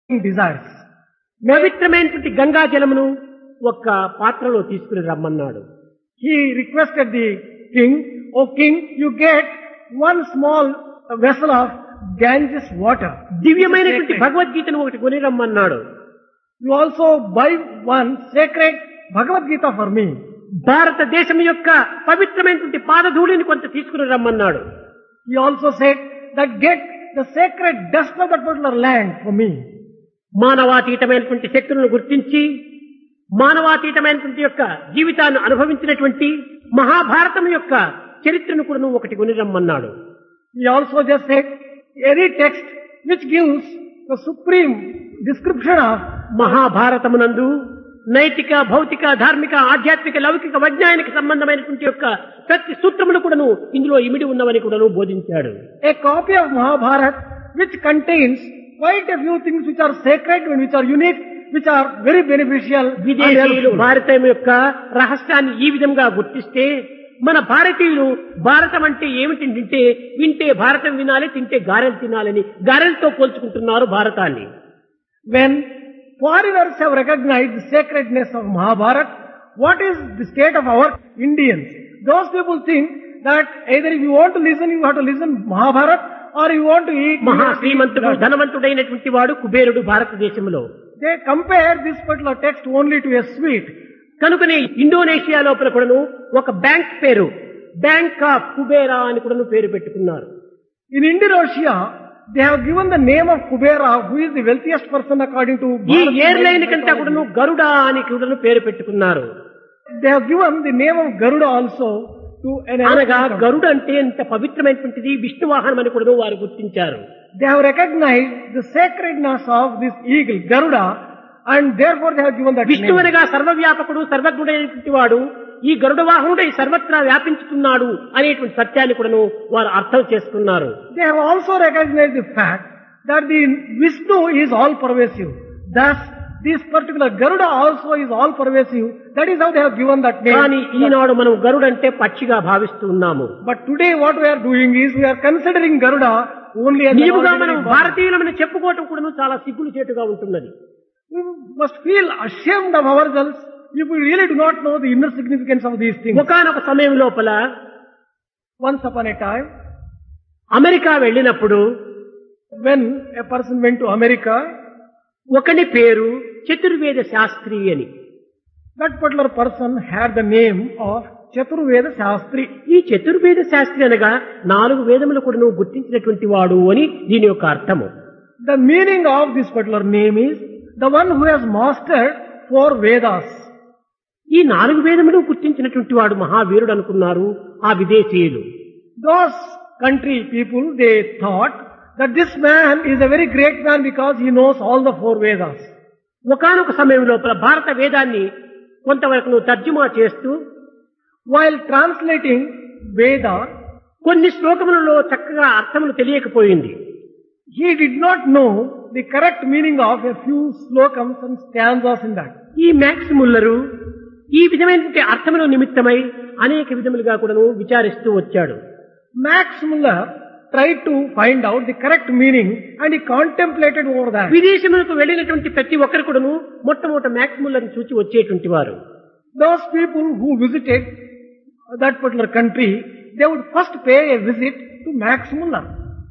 desires. పవిత్రమైనటువంటి గంగా జలమును ఒక్క పాత్రలో తీసుకుని రమ్మన్నాడు He requested the king, O king, you get one small vessel of Ganges water. దివ్యమైనటువంటి Sacred. భగవద్గీతను ఒకటి కొని రమ్మన్నాడు You also buy one sacred Bhagavad Gita for me. భారతదేశం యొక్క పవిత్రమైనటువంటి పాదధూళిని కొంత తీసుకుని రమ్మన్నాడు He also said that get the sacred dust of that particular land for me. మానవాతీతమైనటువంటి శక్తులను గుర్తించి మానవాతీతమైనటువంటి యొక్క జీవితాన్ని అనుభవించినటువంటి మహాభారతం యొక్క చరిత్రను కూడా నువ్వు ఒకటి కొని రమ్మన్నాడు He also just said any text which gives the supreme description of మహాభారతమునందు నైతిక భౌతిక ధార్మిక ఆధ్యాత్మిక లౌకిక వైజ్ఞానిక సంబంధమైనటువంటి యొక్క ప్రతి సూత్రములు కూడాను ఇందులో ఇమిడి ఉన్నవని కూడాను బోధించాడు a copy of Mahabharat which contains quite a few things which are sacred and which are unique, which are very beneficial. and విదేశీయులు helpful. భారతం యొక్క రహస్యాన్ని ఈ విధంగా గుర్తిస్తే మన భారతీయులు భారతం అంటే ఏమిటి తింటే వింటే భారతం వినాలి తింటే గారెలు తినాలని గారెలతో పోల్చుకుంటున్నారు భారతాన్ని When foreigners have recognized the sacredness of Mahabharat, what is the state of our Indians? Those people think that either if you want to listen, you have to listen Mahabharat or you want to eat. you మహా have to eat Srimanthudu blood. ధనవంతుడైనటువంటి వాడు కుబేరుడు భారతదేశంలో They compare this particular text only to a sweet. కనుకనే Indonesia లోపల కూడాను ఒక bank పేరు bank of Kubera అని కూడాను పేరు పెట్టుకున్నారు In Indonesia, they have given the name of Kubera, who is the wealthiest person according to ఈ Bharat ఎయిర్లైన్ Airways కంటే కూడాను గరుడా అని కూడాను పేరు పెట్టుకున్నారు They have given the name of Garuda also to an అనగా airline company. గరుడు అంటే ఎంత పవిత్రమైనటువంటిది విష్ణు వాహనం అని కూడాను వారు గుర్తించారు They have recognized the sacredness of this eagle, Garuda, and therefore they have given that Vishnu name. అనగా సర్వవ్యాపకుడు సర్వజ్ఞుడైనటువంటి వాడు ఈ గరుడ వాహనుడై సర్వత్రా వ్యాపించుతున్నాడు అనేటువంటి సత్యాన్ని కూడాను వారు అర్థం చేసుకున్నారు They have also recognized the fact that the Vishnu is all pervasive. Thus, this particular Garuda also is all pervasive. That is how they have given that కానీ name. ఈనాడు మనం గరుడంటే పక్షిగా భావిస్తూ ఉన్నాము But today what we are doing is we are considering Garuda only as an నిజముగా మనం ordinary bird. భారతీయులమని చెప్పుకోవటం కూడా చాలా సిగ్గులు చేటుగా ఉంటున్నది We must feel ashamed of ourselves if we really do not know the inner significance of these things. ఒకనొక సమయం లోపల Once upon a time, America వెళ్ళినప్పుడు when a person went to America, ఒకని పేరు చతుర్వేద శాస్త్రి అని that particular person had the name of Chaturveda Shastri. ఈ చతుర్వేద శాస్త్రి అనగా నాలుగు వేదములు కూడా నువ్వు గుర్తించినటువంటి వాడు అని దీని యొక్క అర్థము The meaning of this particular name is the one who has mastered four Vedas. ఈ నాలుగు వేదములు గుర్తించినటువంటి వాడు మహావీరుడు అనుకున్నారు ఆ విదేశీయులు Those country people, they thought that this man is a very great man because he knows all the four Vedas. ఒకనొక సమయం లోపల భారత వేదాన్ని కొంతవరకు నువ్వు తర్జుమా చేస్తూ While translating Veda, కొన్ని శ్లోకములలో చక్కగా అర్థములు తెలియకపోయింది he did not know the correct meaning of a few slokams and stanzas in that. ఈ మ్యాక్స్ ముల్లరు ఈ విధమైనటువంటి అర్థముల నిమిత్తమై అనేక విధములుగా కూడాను విచారిస్తూ వచ్చాడు Max Muller tried to find out the correct meaning and he contemplated over that. విదేశములకు వెళ్ళినటువంటి ప్రతి ఒక్కరు కూడాను మొట్టమొదట మ్యాక్స్ ముల్లర్ని చూచి వచ్చేటువంటి వారు Those people who visited that particular country, they would first pay a visit to Max Muller.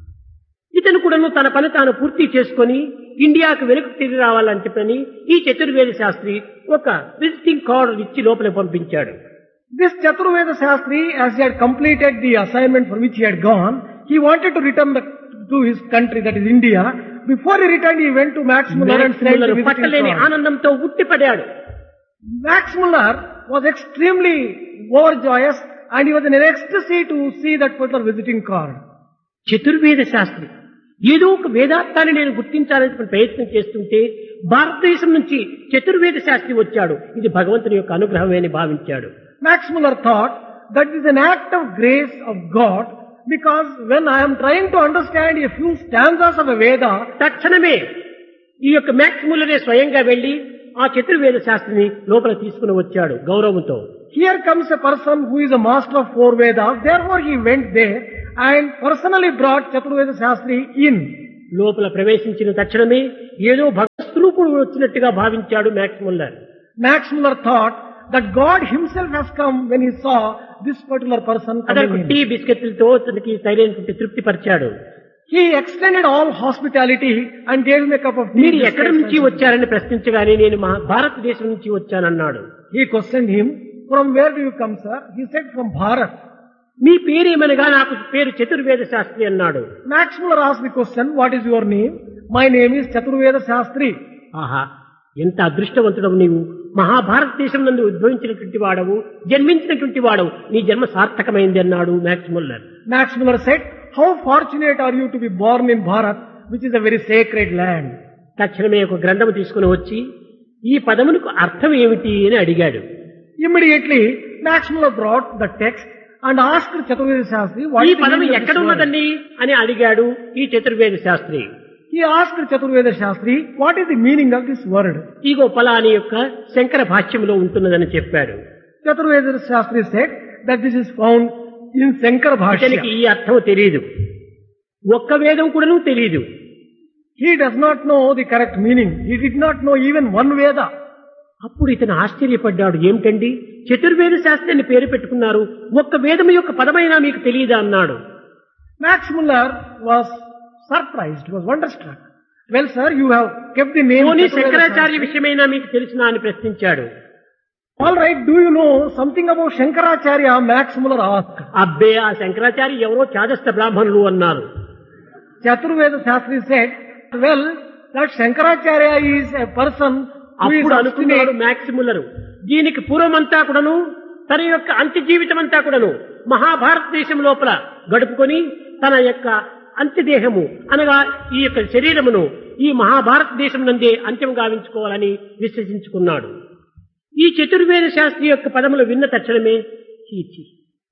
ఇతను కూడాను తన పని తాను పూర్తి చేసుకొని ఇండియాకు వెనుక తిరిగి రావాలని చెప్పని ఈ చతుర్వేద శాస్త్రి ఒక విజిటింగ్ కార్డు ఇచ్చి లోపల పంపించాడు This Chaturveda Shastri, as he had completed the assignment for which he had gone, he wanted to return the, to his country, that is India. Before he returned, he went to Max Muller and Max sent the Muller visiting పట్టలేని card. ఆనందంతో ఉట్టిపడాడు Max Muller was extremely overjoyous and he was in an ecstasy to see that particular visiting card. చతుర్వేద Sastry ఏదో ఒక వేదార్థాన్ని నేను గుర్తించాలని ప్రయత్నం చేస్తుంటే భారతదేశం నుంచి చతుర్వేద శాస్త్రి వచ్చాడు ఇది భగవంతుని యొక్క అనుగ్రహమే అని భావించాడు Max Muller thought that is an act of grace of God because when I am trying to understand a few stanzas of a Veda, తక్షణమే ఈ యొక్క మ్యాక్స్ ముల్లరే స్వయంగా వెళ్లి ఆ చతుర్వేద శాస్త్రిని లోపల తీసుకుని వచ్చాడు గౌరవంతో here comes a person who is a master of four Vedas, therefore he went there and personally brought Chaturveda Shastri in. లోపల ప్రవేశించిన తక్షణమే ఏదో భగస్వరూపుడు వచ్చినట్టుగా భావించాడు Max Muller Max Muller thought that God himself has come when he saw this particular person అతనికి coming tea in. బిస్కెట్లతో అతనికి సరైనటువంటి తృప్తి పరిచాడు He extended all hospitality and gave him a cup of tea. మీరు biscuits ఎక్కడి నుంచి and- వచ్చారని ప్రశ్నించగానే నేను మా భారతదేశం నుంచి వచ్చానన్నాడు He questioned him, from where do you come, sir? He said, from Bharat. మీ పేరేమనగా నాకు పేరు చతుర్వేద శాస్త్రి అన్నాడు Max Muller asked the question, what is your name? My name is Chaturveda Shastri. ఆహా ఎంత అదృష్టవంతుడవు నీవు మహాభారతదేశం నందు ఉద్భవించినటువంటి వాడవు జన్మించినటువంటి వాడవు నీ జన్మ సార్థకమైంది అన్నాడు Max Muller Max Muller said, how fortunate are you to be born in Bharat, which is a very sacred land. తక్షణమే ఒక గ్రంథము తీసుకుని వచ్చి ఈ పదమునకు అర్థం ఏమిటి అని అడిగాడు Immediately, Max Muller brought the text and asked Chaturveda Shastri, what ఈ is the పదము meaning of ఎక్కడ this word? ఉన్నదండి అని అడిగాడు ఈ చతుర్వేద Sastry He asked Chaturveda Shastri, what is the meaning of this word? ఇగో పలాని యొక్క శంకర భాష్యంలో ఉంటున్నదని చెప్పాడు Chaturveda Shastri said that this is found in Shankar ఇతనికి Bhashya. ఈ అర్థం తెలియదు ఒక్క వేదం కూడాను తెలియదు He does not know the correct meaning. He did not know even one Veda. అప్పుడు ఇతను ఆశ్చర్యపడ్డాడు ఏమిటండి చతుర్వేద శాస్త్రి అని పేరు పెట్టుకున్నారు ఒక్క వేదం యొక్క పదమైనా మీకు తెలియదా అన్నాడు Max Muller was surprised, was wonderstruck. Well, sir, you have kept the name. పోనీ Chaturveda శంకరాచార్య Shastri. విషయమైనా మీకు తెలిసినా అని ప్రశ్నించాడు All right, do you know something about Shankaracharya? Max Muller asked. అబ్బే ఆ శంకరాచార్య ఎవరో చాదస్త బ్రాహ్మణులు అన్నారు Chaturveda Shastri said, well, that Shankaracharya is a person who is అప్పుడు అనుకున్నాడు obstinate. మ్యాక్సిములరు దీనికి పూర్వమంతా కూడాను తన యొక్క అంత్య జీవితం అంతా కూడాను మహాభారతదేశం లోపల గడుపుకొని తన యొక్క అంత్యదేహము అనగా ఈ యొక్క శరీరమును ఈ మహాభారతదేశం నందే అంత్యం గావించుకోవాలని విశ్వసించుకున్నాడు ఈ చతుర్వేద శాస్త్రి యొక్క పదములు విన్న తక్షణమే చీచి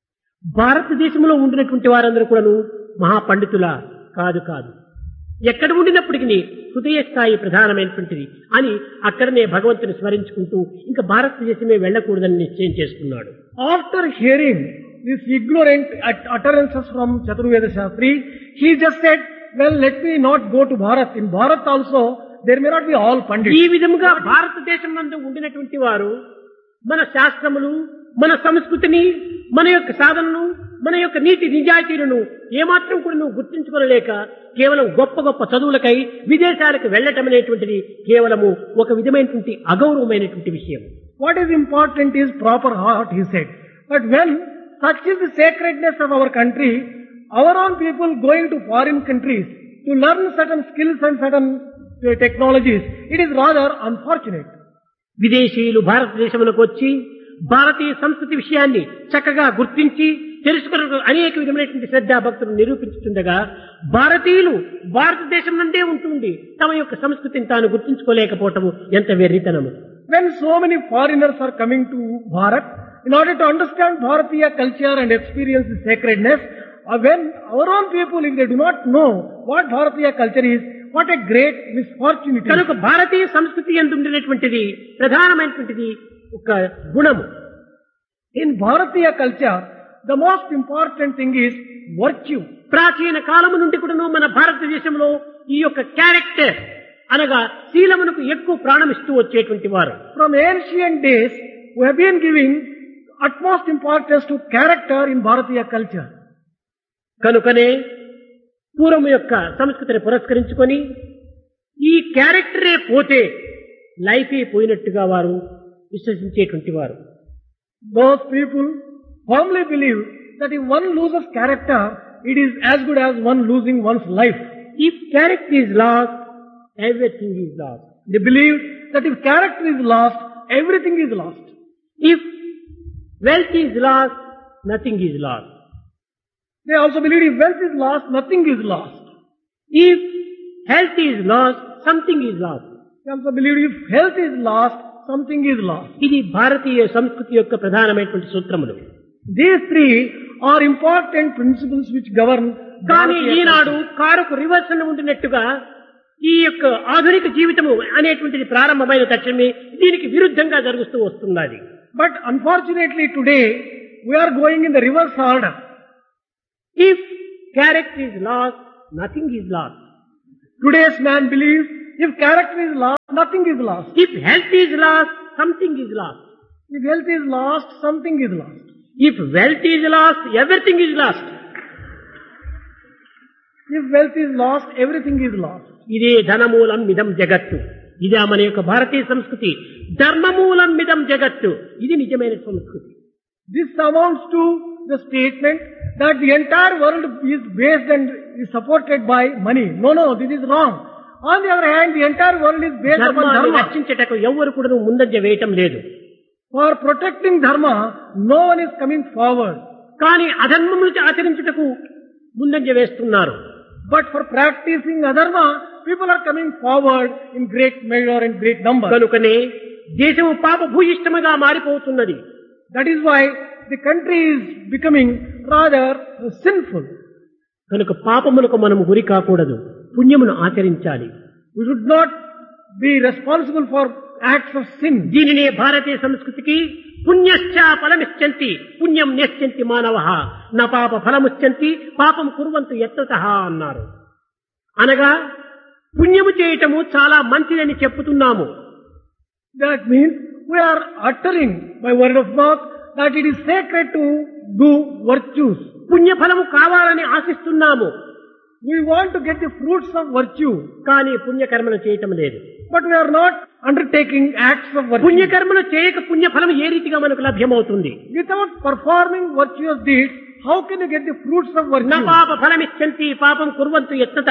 భారతదేశంలో ఉండినటువంటి వారందరూ కూడాను మహాపండితుల కాదు కాదు ఎక్కడ ఉండినప్పటికీ హృదయ స్థాయి ప్రధానమైనటువంటిది అని అక్కడనే భగవంతుని స్మరించుకుంటూ ఇంకా భారతదేశమే వెళ్ళకూడదని నిశ్చయం చేసుకున్నాడు After hearing these ignorant ut- utterances from Chaturveda Shastri, he just said, well, let me not go to Bharat. In Bharat also, there may not be all ఈ pandits. విధముగా భారతదేశం నందు ఉండినటువంటి వారు మన శాస్త్రములు మన సంస్కృతిని మన యొక్క సాధనను మన యొక్క నీతి నిజాయితీలను ఏమాత్రం కూడా నువ్వు గుర్తించుకోలేక కేవలం గొప్ప గొప్ప చదువులకై విదేశాలకు వెళ్ళటం అనేటువంటిది కేవలము ఒక విధమైనటువంటి అగౌరవమైనటువంటి విషయం What is important is proper heart, he said. But when such is the sacredness of our country, our own people going to foreign countries to learn certain skills and certain uh, technologies, it is rather unfortunate. విదేశీయులు భారతదేశములకు వచ్చి భారతీయ సంస్కృతి విషయాన్ని చక్కగా గుర్తించి తెలుసుకున్న అనేక విధమైనటువంటి శ్రద్ధా భక్తులు నిరూపించుతుండగా భారతీయులు భారతదేశం నుండే ఉంటుండి తమ యొక్క సంస్కృతిని తాను గుర్తించుకోలేకపోవటము ఎంత వెర్రితనము When so many foreigners are coming to Bharat, in order to understand Bharatiya culture and experience the sacredness, uh, when our own people, if they do not know what Bharatiya culture is, what a great misfortune it is. కనుక భారతీయ సంస్కృతి ఎందు ఉండినటువంటిది ప్రధానమైనటువంటిది ఒక గుణము In Bharatiya culture, the most important thing is virtue. ప్రాచీన కాలము నుండి కూడాను మన భారతదేశంలో ఈ యొక్క క్యారెక్టర్ అనగా శీలమునకు ఎక్కువ ప్రాణమిస్తూ వచ్చేటువంటి వారు From ancient days, we have been giving utmost importance to character in Bharatiya culture. కనుకనే పూర్వం యొక్క సంస్కృతిని పురస్కరించుకొని ఈ క్యారెక్టరే పోతే లైఫే పోయినట్టుగా వారు విశ్వసించేటువంటి వారు Those people firmly believe that if one loses character, it is as good as one losing one's life. If character is lost everything is lost They believe that if character is lost, everything is lost. If wealth is lost nothing is lost They also believe if wealth is lost, nothing is lost. If health is lost something is lost They also believe if health is lost, something is lost. ఇది భారతీయ సంస్కృతి యొక్క ప్రధానమైనటువంటి సూత్రములు These three are important principles which govern కానీ Bharatiya ఈనాడు culture. కారుకు reverse ఉండినట్టుగా ఈ యొక్క ఆధునిక జీవితము అనేటువంటిది ప్రారంభమైన తక్షణమే దీనికి విరుద్ధంగా జరుగుతూ వస్తున్నది But unfortunately today, we are going in the reverse order. If character is lost nothing is lost Today's man believes if character is lost, nothing is lost. If health is lost, something is lost. If health is lost, something is lost. If wealth is lost, everything is lost. If wealth is lost, everything is lost. ఇదే ధనమూలం మిదం జగత్తు ఇదే మన యొక్క భారతీయ సంస్కృతి ధర్మమూలం మిదం జగత్తు ఇది నిజమైన సంస్కృతి This amounts to the statement that the entire world is based and is supported by money. No, no, this is wrong. On the other hand, the entire world is based upon ధర్మాన్ని dharma. రక్షించటకు ఎవ్వరు కూడా ముందంజ వేయటం లేదు For protecting dharma, no one is coming forward. కానీ అధర్మములు ఆచరించుటకు ముందంజ వేస్తున్నారు But for practicing adharma, people are coming forward in great measure and great number. కనుకనే దేశము పాప భూయిష్టముగా మారిపోతున్నది That is why the country is becoming rather sinful. కనుక పాపములకు మనము గురి కాకూడదు పుణ్యమును ఆచరించాలి We should not be responsible for acts of sin. దీనినే భారతీయ సంస్కృతికి పుణ్యశ్చ ఫలమిచ్చంతి పుణ్యం నేశ్చంతి మానవ నా పాప ఫలముచ్చంతి పాపం కుర్వంతు ఎత్తత అన్నారు అనగా పుణ్యము చేయటము చాలా మంచిదని చెప్పుతున్నాము That means we are uttering by word of mouth that it is sacred to do virtues. పుణ్య ఫలము కావాలని ఆశిస్తున్నాము We want to get the fruits of virtue, కానీ పుణ్యకర్మలు చేయటం లేదు but we are not undertaking acts of virtue. పుణ్యకర్మలు చేయక పుణ్యఫలం ఏ రీతిగా మనకు లభ్యమవుతుంది Without performing virtuous deeds, how can you get the fruits of నా virtue? పాప ఫలమిచ్చంతి పాపం కుర్వంతు ఎత్తత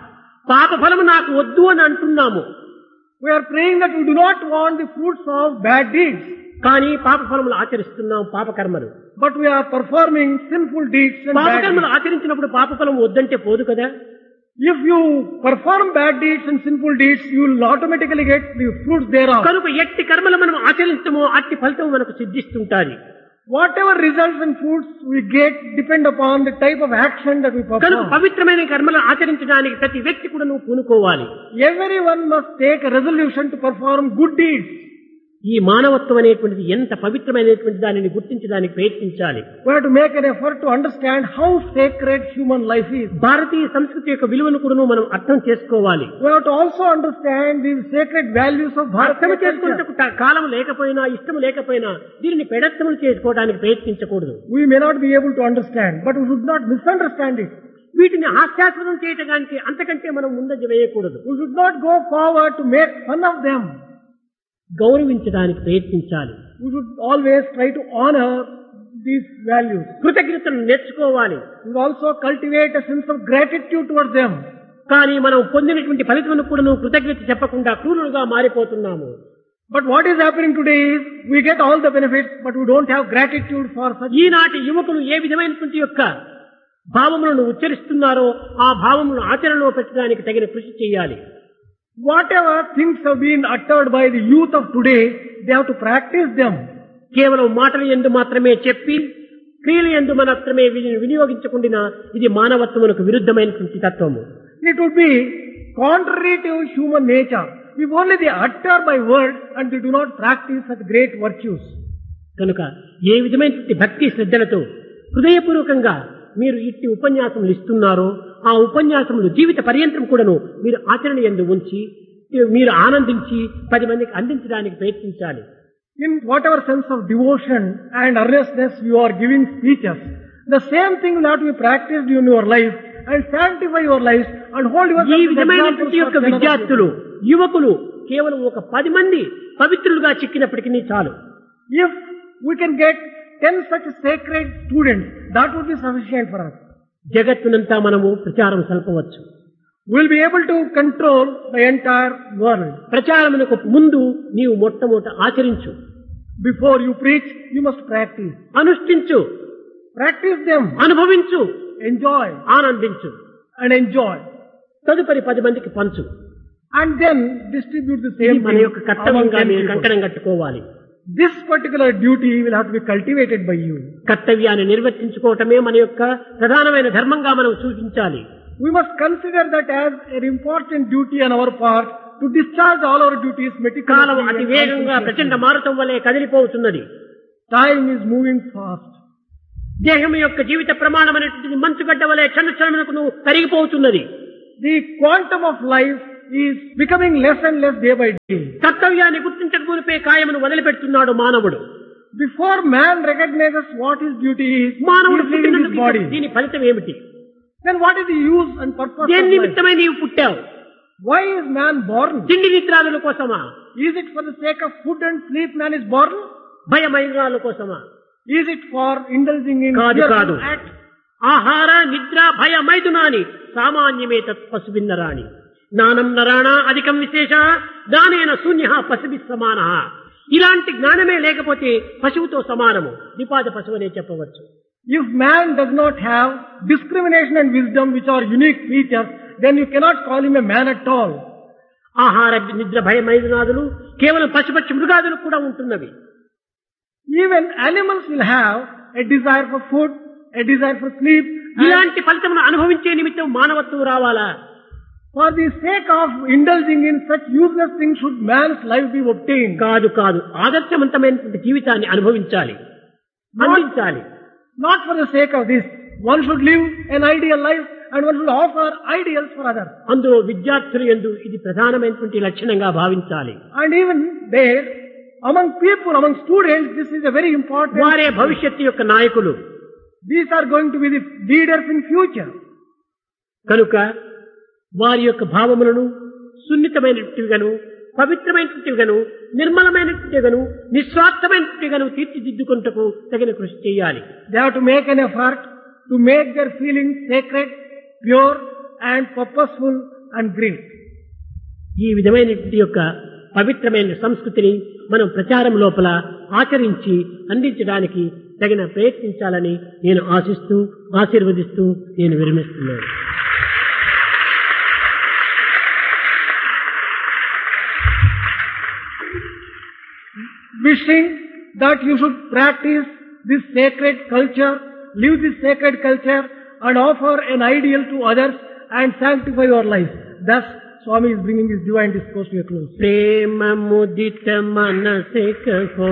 పాప ఫలము నాకు వద్దు అని అంటున్నాము We are praying that we do not want the fruits of bad deeds, కానీ పాప ఫలములు ఆచరిస్తున్నాం పాపకర్మలు but we are performing sinful deeds and bad పాపకర్మలు deeds. ఆచరించినప్పుడు పాపఫలం వద్దంటే పోదు కదా If you perform bad deeds and sinful deeds, you will automatically get the fruits thereof. కనుక ఎట్టి కర్మలు మనం ఆచరించమో అట్టి ఫలితం మనకు సిద్ధిస్తుంటాది Whatever results and fruits we get depend upon the type of action that we కనుక perform. పవిత్రమైన కర్మలు ఆచరించడానికి ప్రతి వ్యక్తి కూడా నువ్వు పూనుకోవాలి Everyone must take a resolution to perform good deeds. ఈ మానవత్వం అనేటువంటిది ఎంత పవిత్రమైనటువంటి దానిని గుర్తించడానికి ప్రయత్నించాలి We have to make an effort to understand how sacred human life is. భారతీయ సంస్కృతి యొక్క విలువను కూడా మనం అర్థం చేసుకోవాలి We have to also understand the sacred values of అర్థం Bharatiya culture. చేసుకుంటే కాలం లేకపోయినా ఇష్టం లేకపోయినా దీనిని పెడత్తములు చేసుకోవడానికి ప్రయత్నించకూడదు We may not be able to understand, but we should not misunderstand it. వీటిని హాస్యాస్పదం చేయటానికి అంతకంటే మనం ముందంజ వేయకూడదు We should not go forward to make fun of them. గౌరవించడానికి ప్రయత్నించాలి We should always try to honor these values. కృతజ్ఞతను నేర్చుకోవాలి We should also cultivate a sense of gratitude towards them. కానీ మనం పొందినటువంటి ఫలితమును కూడా నువ్వు కృతజ్ఞత చెప్పకుండా క్రూరులుగా మారిపోతున్నాము But what is happening today is we get all the benefits, but we don't have gratitude for such. ఈనాటి యువకులు ఏ విధమైనటువంటి యొక్క భావములను ఉచ్చరిస్తున్నారో ఆ భావములను ఆచరణలో పెట్టడానికి తగిన కృషి చేయాలి Whatever things have been uttered by the youth of today, they have to practice them. కేవలం మాటల ఎందు మాత్రమే చెప్పి క్రియల ఎందు మాత్రమే వీటిని వినియోగించకుండా ఇది మానవత్వమునకు విరుద్ధమైనటువంటి తత్వము It would be contrary to human nature if only they utter by word and they do not practice such great virtues. కనుక ఏ విధమైనటువంటి భక్తి శ్రద్ధలతో హృదయపూర్వకంగా మీరు ఇట్టి ఉపన్యాసములు ఇస్తున్నారో ఆ ఉపన్యాసములు జీవిత పర్యంతం కూడాను మీరు ఆచరణ ఎందు ఉంచి మీరు ఆనందించి పది మందికి అందించడానికి ప్రయత్నించాలి In whatever sense of devotion and earnestness you are giving speeches, the same thing will have to be practiced in your life and sanctify your lives and hold yourself ఈ as examples విధమైనటువంటి for యొక్క another విద్యార్థులు యువకులు కేవలం ఒక పది మంది పవిత్రులుగా చిక్కినప్పటికీ చాలు people. If we can get ten such sacred students, that would be sufficient for us. జగత్తునంతా మనము ప్రచారం సల్పవచ్చు We'll be able to control the entire world. ప్రచారమునకు ముందు నీవు మొట్టమొదట ఆచరించు Before you preach, you must practice. అనుష్ఠించు Practice them, అనుభవించు enjoy ఆనందించు and enjoy. తదుపరి పది మందికి పంచు And then distribute the ఇది same మన thing యొక్క among కర్తవ్యంగా 10 మీరు people. కంకణం కట్టుకోవాలి This particular duty will have to be cultivated by you. కర్తవ్యాన్ని నిర్వర్తించుకోవటమే మన యొక్క ప్రధానమైన ధర్మంగా మనం సూచించాలి We must consider that as an important duty on our part to discharge all our duties column meticulously. అతి and వేగంగా ప్రచండ conscientiously. మారుతం వలె కదిలిపోతున్నది Time is moving fast. దేహం యొక్క జీవిత ప్రమాణం అనేటువంటిది మంచుగడ్డ వలె క్షణ క్షణమునకు నువ్వు కరిగిపోతున్నది the quantum of life is becoming less and less day by day. కర్తవ్యాన్ని గుర్తించక మునిపే కాయమును వదిలిపెడుతున్నాడు మానవుడు Before man recognizes what his duty is, he మానవుడు is leaving his పుట్టినందుకు body. దీని ఫలితం ఏమిటి Then what is the use and purpose of దేని life? నిమిత్తమై నీవు పుట్టావు Why is man born? తిండి నిద్రాదుల కోసమా Is it for the sake of food and sleep man is born? భయమైనాల కోసమా Is it for indulging in కాదు fearful కాదు act? ఆహార నిద్ర భయ మైదునాని సామాన్యమే తత్ పశుభిన్నరాణి జ్ఞానం నరాణ అధికం విశేష దానేన శూన్య పశుభి సమాన ఇలాంటి జ్ఞానమే లేకపోతే పశువుతో సమానము నిపాద పశువు అనే చెప్పవచ్చు If man does not have discrimination and wisdom which are unique features, then you cannot call him a man at all. ఆహార నిద్ర భయ మైదునాదులు కేవలం పశుపక్షి మృగాదులు కూడా ఉంటున్నవి Even animals will have a desire for food, a desire for sleep. and ఇలాంటి ఫలితమును అనుభవించే నిమిత్తం మానవత్వం రావాలా for the sake of indulging in such useless things should man's life be obtained. కాదు కాదు ఆదర్శవంతమైనటువంటి జీవితాన్ని అనుభవించాలి అందించాలి Not for the sake of this. One should live an ideal life and one should offer ideals for others. అందులో విద్యార్థులు ఎందు ఇది ప్రధానమైనటువంటి లక్షణంగా భావించాలి And even there, among people, among students, this is a very important. వారే భవిష్యత్తు యొక్క నాయకులు These are going to be the leaders in future. కనుక వారి యొక్క భావములను సున్నితమైనట్టుగాను పవిత్రమైనట్టుగాను నిర్మలమైనట్టుగాను నిస్వార్థమైనట్టుగాను తీర్చిదిద్దుకుంటకు తగిన కృషి చేయాలి They have to make an effort to make their feelings sacred, pure and purposeful and great. ఈ విధమైనటువంటి యొక్క పవిత్రమైన సంస్కృతిని మనం ప్రచారం లోపల ఆచరించి అందించడానికి తగిన ప్రయత్నించాలని నేను ఆశిస్తూ ఆశీర్వదిస్తూ నేను విరమిస్తున్నాను Wishing that you should practice this sacred culture, live this sacred culture and offer an ideal to others and sanctify your life. Thus, Swami is bringing his divine discourse to a close. ప్రేమ ముదిత మనసే కహో